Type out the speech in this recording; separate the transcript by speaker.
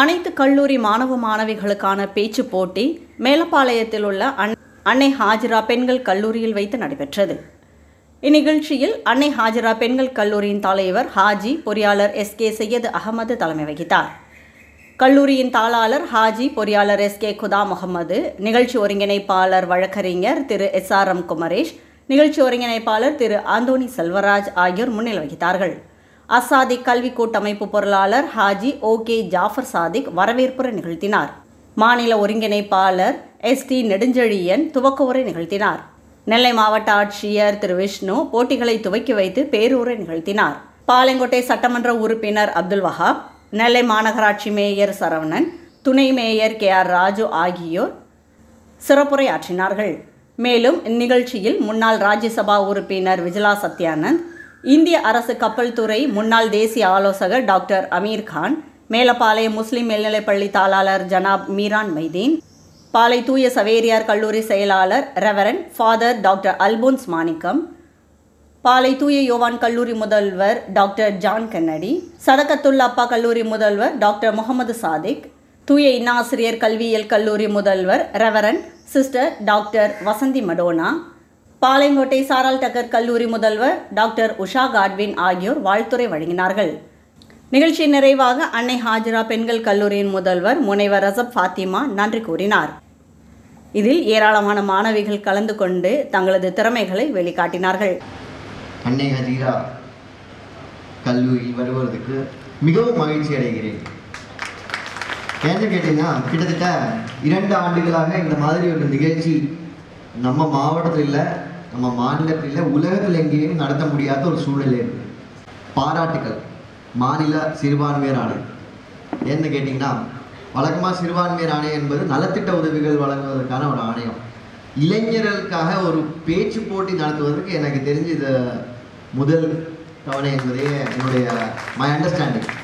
Speaker 1: அனைத்து கல்லூரி மாணவ மாணவிகளுக்கான பேச்சு போட்டி மேலப்பாளையத்தில் உள்ள அன் அன்னை ஹாஜிரா பெண்கள் கல்லூரியில் வைத்து நடைபெற்றது இந்நிகழ்ச்சியில் அன்னை ஹாஜிரா பெண்கள் கல்லூரியின் தலைவர் ஹாஜி பொறியாளர் எஸ் கே சையது அகமது தலைமை வகித்தார் கல்லூரியின் தாளாளர் ஹாஜி பொறியாளர் எஸ் கே குதா முகமது நிகழ்ச்சி ஒருங்கிணைப்பாளர் வழக்கறிஞர் திரு எஸ் ஆர் எம் குமரேஷ் நிகழ்ச்சி ஒருங்கிணைப்பாளர் திரு ஆந்தோனி செல்வராஜ் ஆகியோர் முன்னிலை வகித்தார்கள் அசாதிக் கல்வி கூட்டமைப்பு பொருளாளர் ஹாஜி ஓ கே ஜாஃபர் சாதிக் வரவேற்புரை நிகழ்த்தினார் மாநில ஒருங்கிணைப்பாளர் எஸ் டி நெடுஞ்செழியன் துவக்க உரை நிகழ்த்தினார் நெல்லை மாவட்ட ஆட்சியர் திரு விஷ்ணு போட்டிகளை துவக்கி வைத்து பேருரை நிகழ்த்தினார் பாளையங்கோட்டை சட்டமன்ற உறுப்பினர் அப்துல் வஹாப் நெல்லை மாநகராட்சி மேயர் சரவணன் துணை மேயர் கே ஆர் ராஜு ஆகியோர் சிறப்புரை ஆற்றினார்கள் மேலும் இந்நிகழ்ச்சியில் முன்னாள் ராஜ்யசபா உறுப்பினர் விஜிலா சத்யானந்த் இந்திய அரசு கப்பல் துறை முன்னாள் தேசிய ஆலோசகர் டாக்டர் அமீர் கான் மேலப்பாளையம் முஸ்லிம் மேல்நிலைப்பள்ளி தாளாளர் ஜனாப் மீரான் மைதீன் பாலை தூய சவேரியார் கல்லூரி செயலாளர் reverend father doctor Alphonse Manickam Palai தூய யோவான் கல்லூரி முதல்வர் டாக்டர் ஜான் கென்னடி சதகத்துல் அப்பா கல்லூரி முதல்வர் டாக்டர் முகமது சாதிக் தூய இன்னாசிரியர் கல்வியியல் கல்லூரி முதல்வர் reverend sister doctor Vasanthi Madonna Palayamkottai Sarah Tucker கல்லூரி முதல்வர் டாக்டர் உஷா காட்வின் ஆகியோர் வாழ்த்துரை வழங்கினார்கள் நிகழ்ச்சி நிறைவாக அன்னை ஹாஜிரா பெண்கள் கல்லூரியின் முதல்வர் முனைவர் ரசப் ஃபாத்திமா நன்றி கூறினார் இதில் ஏராளமான மாணவிகள் கலந்து கொண்டு தங்களது திறமைகளை வெளிக்காட்டினார்கள்
Speaker 2: அன்னை ஹஜீரா கல்லூரியில் வருவதற்கு மிகவும் மகிழ்ச்சி அடைகிறேன் ஏன்னு கேட்டீங்கன்னா கிட்டத்தட்ட இரண்டு ஆண்டுகளாக இந்த மாதிரி ஒரு நிகழ்ச்சி நம்ம மாவட்டத்தில் இல்லை நம்ம மாநிலத்தில் இல்லை உலகத்தில் எங்கேயும் நடத்த முடியாத ஒரு சூழ்நிலை இருக்குது பாராட்டுக்கள் மாநில சிறுபான்மையர் ஆணை ஏன்னு கேட்டிங்கன்னா வழக்கமாக சிறுபான்மையர் ஆணையம் என்பது நலத்திட்ட உதவிகள் வழங்குவதற்கான ஒரு ஆணையம் இளைஞர்களுக்காக ஒரு பேச்சு போட்டி நடத்துவதற்கு எனக்கு தெரிஞ்சு இது முதல் தவணை என்பதே என்னுடைய மை அண்டர்ஸ்டாண்டிங்